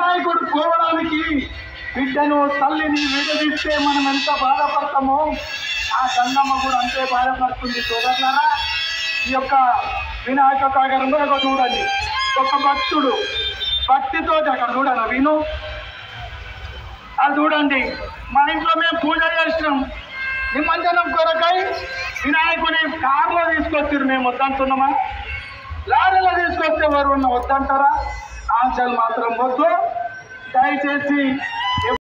వినాయకుడు పోవడానికి బిడ్డను తల్లిని విడదీస్తే మనం ఎంత బాధపడతామో ఆ గంగమ్మ కూడా అంతే బాధపడుతుంది సోదరులారా ఈ యొక్క వినాయక సాగరం కూడా ఒక చూడండి ఒక భక్తుడు భక్తితో అక్కడ చూడరా విను అది చూడండి మా ఇంట్లో మేము పూజ చేసినాం నిమజ్జనం కొరకై వినాయకుని కారులో తీసుకొచ్చారు మేము వద్దంటున్నామా లారీలో తీసుకొస్తే ఎవరు ఉన్న వద్దంటారా ఆంక్షలు మాత్రం వద్దు దయచేసి